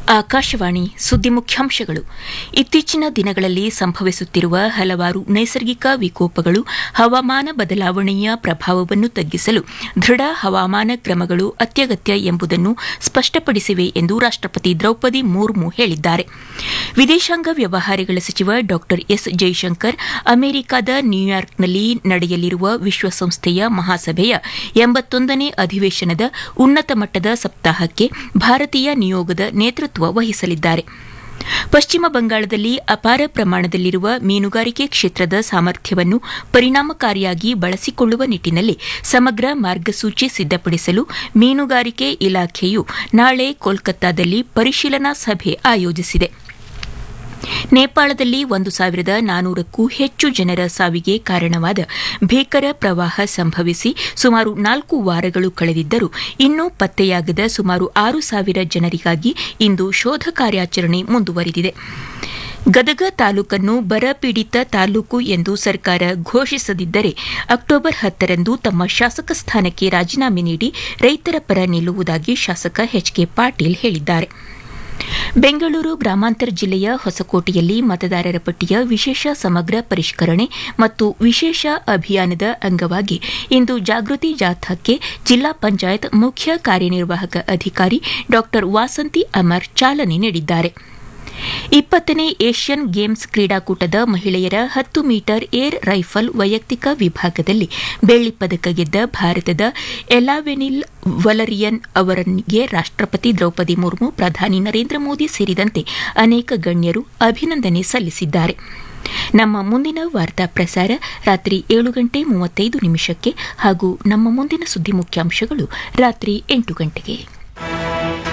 ಆಕಾಶವಾಣಿ ಸುದ್ದಿ ಮುಖ್ಯಾಂಶಗಳು ಇತ್ತೀಚಿನ ದಿನಗಳಲ್ಲಿ ಸಂಭವಿಸುತ್ತಿರುವ ಹಲವಾರು ನೈಸರ್ಗಿಕ ವಿಕೋಪಗಳು ಹವಾಮಾನ ಬದಲಾವಣೆಯ ಪ್ರಭಾವವನ್ನು ತಗ್ಗಿಸಲು ದೃಢ ಹವಾಮಾನ ಕ್ರಮಗಳು ಅತ್ಯಗತ್ಯ ಎಂಬುದನ್ನು ಸ್ಪಷ್ಟಪಡಿಸಿವೆ ಎಂದು ರಾಷ್ಟಪತಿ ದ್ರೌಪದಿ ಮುರ್ಮು ಹೇಳಿದ್ದಾರೆ ವಿದೇಶಾಂಗ ವ್ಯವಹಾರಗಳ ಸಚಿವ ಡಾ ಎಸ್ ಜೈಶಂಕರ್ ಅಮೆರಿಕದ ನ್ಯೂಯಾರ್ಕ್ನಲ್ಲಿ ನಡೆಯಲಿರುವ ವಿಶ್ವಸಂಸ್ಥೆಯ ಮಹಾಸಭೆಯ ಎಂಬತ್ತೊಂದನೇ ಅಧಿವೇಶನದ ಉನ್ನತ ಮಟ್ಟದ ಸಪ್ತಾಹಕ್ಕೆ ಭಾರತೀಯ ನಿಯೋಗದ ನೇತೃತ್ವ ವಹಿಸಲಿದ್ದಾರೆ ಪಶ್ಚಿಮ ಬಂಗಾಳದಲ್ಲಿ ಅಪಾರ ಪ್ರಮಾಣದಲ್ಲಿರುವ ಮೀನುಗಾರಿಕೆ ಕ್ಷೇತ್ರದ ಸಾಮರ್ಥ್ಯವನ್ನು ಪರಿಣಾಮಕಾರಿಯಾಗಿ ಬಳಸಿಕೊಳ್ಳುವ ನಿಟ್ಟಿನಲ್ಲಿ ಸಮಗ್ರ ಮಾರ್ಗಸೂಚಿ ಸಿದ್ದಪಡಿಸಲು ಮೀನುಗಾರಿಕೆ ಇಲಾಖೆಯು ನಾಳೆ ಕೋಲ್ಕತ್ತಾದಲ್ಲಿ ಪರಿಶೀಲನಾ ಸಭೆ ಆಯೋಜಿಸಿದೆ ನೇಪಾಳದಲ್ಲಿ ಒಂದು ಸಾವಿರದ ನಾನೂರಕ್ಕೂ ಹೆಚ್ಚು ಜನರ ಸಾವಿಗೆ ಕಾರಣವಾದ ಭೀಕರ ಪ್ರವಾಹ ಸಂಭವಿಸಿ ಸುಮಾರು ನಾಲ್ಕು ವಾರಗಳು ಕಳೆದಿದ್ದರೂ ಇನ್ನೂ ಪತ್ತೆಯಾಗದ ಸುಮಾರು ಆರು ಸಾವಿರ ಜನರಿಗಾಗಿ ಇಂದು ಶೋಧ ಕಾರ್ಯಾಚರಣೆ ಮುಂದುವರೆದಿದೆ ಗದಗ ತಾಲೂಕನ್ನು ಬರಪೀಡಿತ ತಾಲೂಕು ಎಂದು ಸರ್ಕಾರ ಘೋಷಿಸದಿದ್ದರೆ ಅಕ್ಟೋಬರ್ ಹತ್ತರಂದು ತಮ್ಮ ಶಾಸಕ ಸ್ಥಾನಕ್ಕೆ ರಾಜೀನಾಮೆ ನೀಡಿ ರೈತರ ಪರ ನಿಲ್ಲುವುದಾಗಿ ಶಾಸಕ ಎಚ್ ಕೆ ಪಾಟೀಲ್ ಹೇಳಿದ್ದಾರೆ ಬೆಂಗಳೂರು ಗ್ರಾಮಾಂತರ ಜಿಲ್ಲೆಯ ಹೊಸಕೋಟೆಯಲ್ಲಿ ಮತದಾರರ ಪಟ್ಟಿಯ ವಿಶೇಷ ಸಮಗ್ರ ಪರಿಷ್ಕರಣೆ ಮತ್ತು ವಿಶೇಷ ಅಭಿಯಾನದ ಅಂಗವಾಗಿ ಇಂದು ಜಾಗೃತಿ ಜಾಥಾಕ್ಕೆ ಜಿಲ್ಲಾ ಪಂಚಾಯತ್ ಮುಖ್ಯ ಕಾರ್ಯನಿರ್ವಾಹಕ ಅಧಿಕಾರಿ ಡಾ ವಾಸಂತಿ ಅಮರ್ ಚಾಲನೆ ನೀಡಿದ್ದಾರೆ ಇಪ್ಪತ್ತನೇ ಏಷ್ಯನ್ ಗೇಮ್ಸ್ ಕ್ರೀಡಾಕೂಟದ ಮಹಿಳೆಯರ ಹತ್ತು ಮೀಟರ್ ಏರ್ ರೈಫಲ್ ವೈಯಕ್ತಿಕ ವಿಭಾಗದಲ್ಲಿ ಬೆಳ್ಳಿ ಪದಕ ಗೆದ್ದ ಭಾರತದ ಎಲಾವೆನಿಲ್ ವಲರಿಯನ್ ಅವರಿಗೆ ರಾಷ್ಟಪತಿ ದ್ರೌಪದಿ ಮುರ್ಮು ಪ್ರಧಾನಿ ನರೇಂದ್ರ ಮೋದಿ ಸೇರಿದಂತೆ ಅನೇಕ ಗಣ್ಯರು ಅಭಿನಂದನೆ ಸಲ್ಲಿಸಿದ್ದಾರೆ ನಮ್ಮ ಮುಂದಿನ ವಾರ್ತಾ ಪ್ರಸಾರ ರಾತ್ರಿ ಏಳು ಗಂಟೆ ಮೂವತ್ತೈದು ನಿಮಿಷಕ್ಕೆ ಹಾಗೂ ನಮ್ಮ ಮುಂದಿನ ಸುದ್ದಿ ಮುಖ್ಯಾಂಶಗಳು ರಾತ್ರಿ ಎಂಟು ಗಂಟೆಗೆ